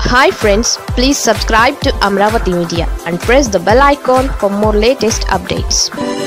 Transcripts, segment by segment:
hi friends please subscribe to Amaravati media and press the bell icon for more latest updates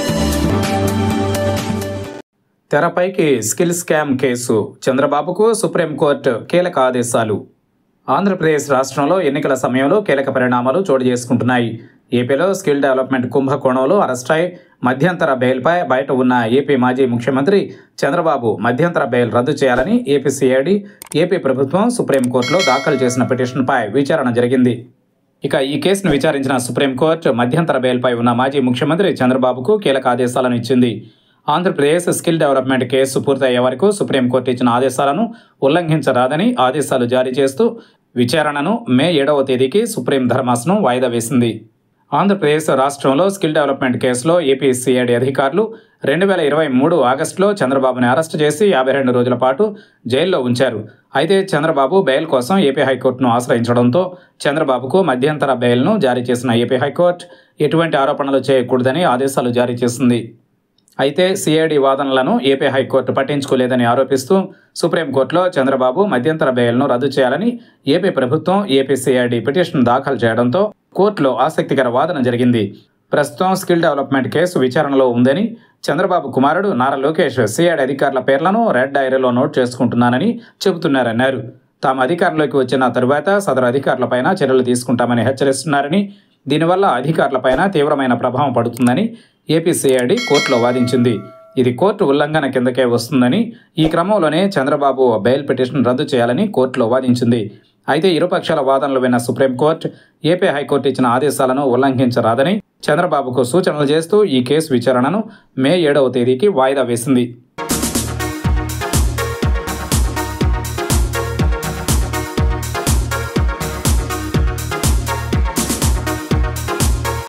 తెరపైకి skill scam case చంద్రబాబుకు supreme court కీలక ఆదేశాలు ఆంధ్రప్రదేశ్ రాష్ట్రంలో ఎన్నికల సమయంలో కీలక పరిణామాలు చోటు చేసుకుంటున్నాయి ఏపీలో స్కిల్ డెవలప్మెంట్ కుంభకోణంలో అరెస్ట్ అయి మధ్యంతర బెయిల్పై బయట ఉన్న ఏపీ మాజీ ముఖ్యమంత్రి చంద్రబాబు మధ్యంతర బెయిల్ రద్దు చేయాలని ఏపీ సిఐడి ఏపీ ప్రభుత్వం సుప్రీంకోర్టులో దాఖలు చేసిన పిటిషన్పై విచారణ జరిగింది ఇక ఈ కేసును విచారించిన సుప్రీంకోర్టు మధ్యంతర బెయిల్పై ఉన్న మాజీ ముఖ్యమంత్రి చంద్రబాబుకు కీలక ఆదేశాలను ఇచ్చింది ఆంధ్రప్రదేశ్ స్కిల్ డెవలప్మెంట్ కేసు పూర్తయ్యే వరకు సుప్రీంకోర్టు ఇచ్చిన ఆదేశాలను ఉల్లంఘించరాదని ఆదేశాలు జారీ చేస్తూ విచారణను మే ఏడవ తేదీకి సుప్రీం ధర్మాసనం వాయిదా వేసింది ఆంధ్రప్రదేశ్ రాష్ట్రంలో స్కిల్ డెవలప్మెంట్ కేసులో ఏపీ సిఐడి అధికారులు రెండు వేల ఇరవై మూడు ఆగస్టులో చంద్రబాబుని అరెస్టు చేసి యాభై రెండు రోజుల పాటు జైల్లో ఉంచారు అయితే చంద్రబాబు బెయిల్ కోసం ఏపీ హైకోర్టును ఆశ్రయించడంతో చంద్రబాబుకు మధ్యంతర బెయిల్ను జారీ చేసిన ఏపీ హైకోర్టు ఎటువంటి ఆరోపణలు చేయకూడదని ఆదేశాలు జారీ చేసింది అయితే సిఐడి వాదనలను ఏపీ హైకోర్టు పట్టించుకోలేదని ఆరోపిస్తూ సుప్రీంకోర్టులో చంద్రబాబు మధ్యంతర బెయిల్ను రద్దు చేయాలని ఏపీ ప్రభుత్వం ఏపీ సిఐడి పిటిషన్ దాఖలు చేయడంతో కోర్టులో ఆసక్తికర వాదన జరిగింది ప్రస్తుతం స్కిల్ డెవలప్మెంట్ కేసు విచారణలో ఉందని చంద్రబాబు కుమారుడు నారా లోకేష్ సిఐడి అధికారుల పేర్లను రెడ్ డైరీలో నోట్ చేసుకుంటున్నానని చెబుతున్నారన్నారు తాము అధికారంలోకి వచ్చిన తరువాత సదరు అధికారులపైన చర్యలు తీసుకుంటామని హెచ్చరిస్తున్నారని దీనివల్ల అధికారులపైన తీవ్రమైన ప్రభావం పడుతుందని ఏపీ సిఐడి కోర్టులో వాదించింది ఇది కోర్టు ఉల్లంఘన కిందకే వస్తుందని ఈ క్రమంలోనే చంద్రబాబు బెయిల్ పిటిషన్ రద్దు చేయాలని కోర్టులో వాదించింది అయితే ఇరుపక్షాల వాదనలు విన్న సుప్రీంకోర్టు ఏపీ హైకోర్టు ఇచ్చిన ఆదేశాలను ఉల్లంఘించరాదని చంద్రబాబుకు సూచనలు చేస్తూ ఈ కేసు విచారణను మే ఏడవ తేదీకి వాయిదా వేసింది